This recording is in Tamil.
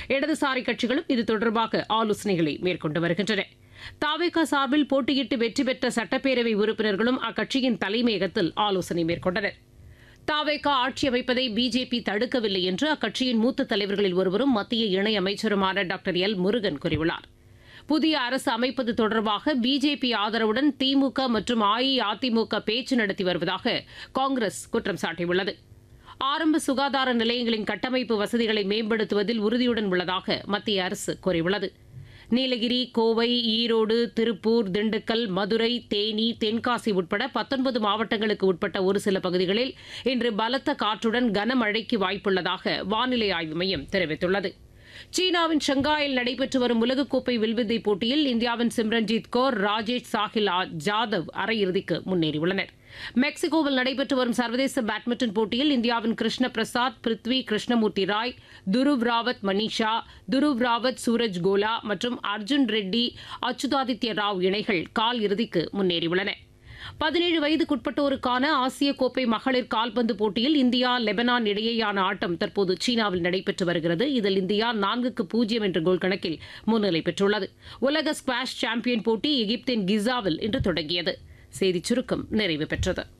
இடதுசாரி கட்சிகளும் இது தொடர்பாக ஆலோசனைகளை மேற்கொண்டு வருகின்றன தாவேகா சார்பில் போட்டியிட்டு வெற்றி பெற்ற சட்டப்பேரவை உறுப்பினர்களும் அக்கட்சியின் தலைமையகத்தில் ஆலோசனை மேற்கொண்டனர் தாவேகா ஆட்சி அமைப்பதை பிஜேபி தடுக்கவில்லை என்று அக்கட்சியின் மூத்த தலைவர்களில் ஒருவரும் மத்திய இணையமைச்சருமான டாக்டர் எல் முருகன் கூறியுள்ளார் புதிய அரசு அமைப்பது தொடர்பாக பிஜேபி ஆதரவுடன் திமுக மற்றும் அஇஅதிமுக பேச்சு நடத்தி வருவதாக காங்கிரஸ் குற்றம் சாட்டியுள்ளது ஆரம்ப சுகாதார நிலையங்களின் கட்டமைப்பு வசதிகளை மேம்படுத்துவதில் உறுதியுடன் உள்ளதாக மத்திய அரசு கூறியுள்ளது நீலகிரி கோவை ஈரோடு திருப்பூர் திண்டுக்கல் மதுரை தேனி தென்காசி உட்பட பத்தொன்பது மாவட்டங்களுக்கு உட்பட்ட ஒரு சில பகுதிகளில் இன்று பலத்த காற்றுடன் கனமழைக்கு வாய்ப்புள்ளதாக வானிலை ஆய்வு மையம் தெரிவித்துள்ளது சீனாவின் ஷங்காயில் நடைபெற்று வரும் உலகக்கோப்பை வில்வித்தை போட்டியில் இந்தியாவின் சிம்ரன்ஜீத் கौर ராஜேஷ் சாஹில் ஜாதவ் அரையிறுதிக்கு முன்னேறியுள்ளனர் மெக்சிகோவில் நடைபெற்று வரும் சர்வதேச பேட்மிண்டன் போட்டியில் இந்தியாவின் கிருஷ்ண பிரசாத் பிருத்வி கிருஷ்ணமூர்த்தி ராய் துருவ் ராவத் மனிஷா துருவ் ராவத் சூரஜ் கோலா மற்றும் அர்ஜுன் ரெட்டி அச்சுதாதித்ய ராவ் இணைகள் கால் இறுதிக்கு முன்னேறியுள்ளன பதினேழு வயதுக்குட்பட்டோருக்கான ஆசிய கோப்பை மகளிர் கால்பந்து போட்டியில் இந்தியா லெபனான் இடையேயான ஆட்டம் தற்போது சீனாவில் நடைபெற்று வருகிறது இதில் இந்தியா நான்குக்கு பூஜ்ஜியம் என்ற கோல் கணக்கில் முன்னிலை பெற்றுள்ளது உலக ஸ்குவாஷ் சாம்பியன் போட்டி எகிப்தின் கிசாவில் இன்று தொடங்கியது செய்திச் சுருக்கம் நிறைவு பெற்றது